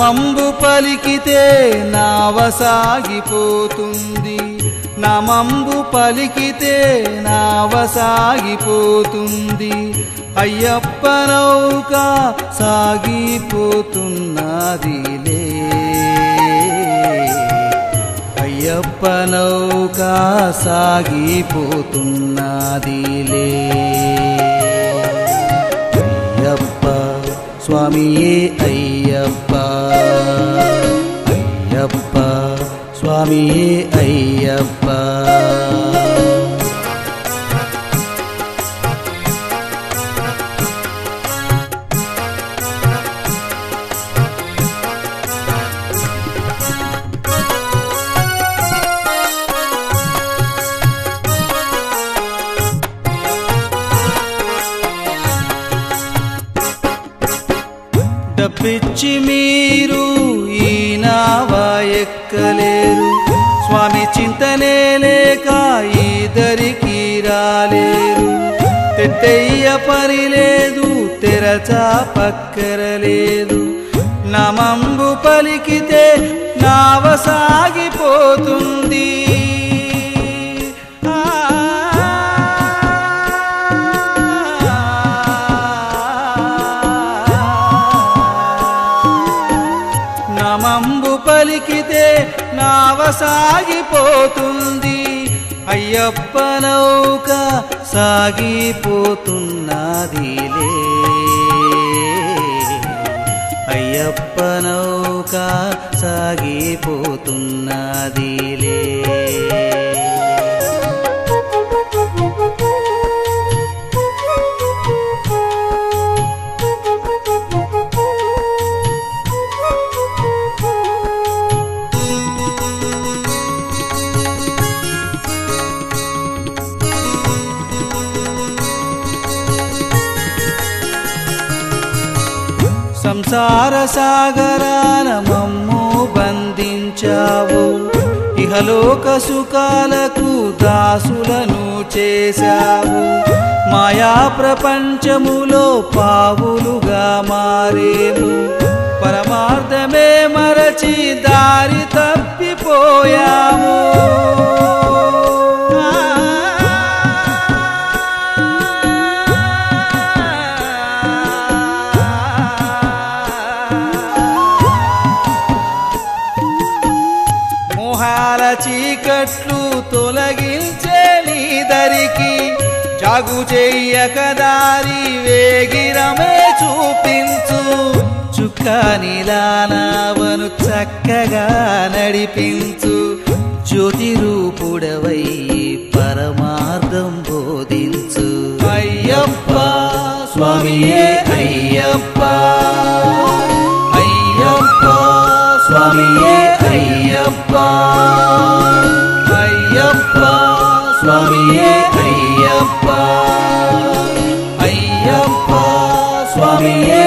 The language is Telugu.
నమంబు పలికితే నావ సాగిపోతుంది నమంబు పలికితే నావ సాగిపోతుంది అయ్యప్ప నౌక సాగిపోతున్నదిలే అయ్యప్ప నౌక సాగిపోతున్నదిలే అయ్యప్ప స్వామియే అయ్యప్ప అయ్యప్ప స్వామియే అయ్యప్ప డబ్బిచ్చి మీరు ఈ నావ ఎక్కలేరు స్వామి చింతనే లేక ఈ దరికి రాలేరు తెట్టయ్య పని లేదు తెరచా పక్కరలేదు నమంబు పలికితే నావ సాగిపోతుంది నమంబు పలికితే నావ సాగిపోతుంది అయ్యప్ప నౌక సాగిపోతున్నదిలే అయ్యప్ప నౌక సాగిపోతున్నదిలే సంసార సాగరాన మమ్ము బంధించావు ఇహలోక సుఖాలకు దాసులను చేశావు మాయా ప్రపంచములో పావులుగా మారేము పరమార్థమే మరచి దారి తప్పిపోయాము మోహాల చీకట్లు తొలగించే నీ దరికి జాగు చెయ్యక దారి వేగిరమే చూపించు చుక్క నీలానావను చక్కగా నడిపించు జ్యోతి రూపుడవై పరమార్థం బోధించు అయ్యప్ప స్వామియే అయ్యప్ప అయ్యప్ప స్వామియే అయ్యప్ప అయ్యప్ప స్వామియే అయ్యప్ప అయ్యప్ప స్వామియే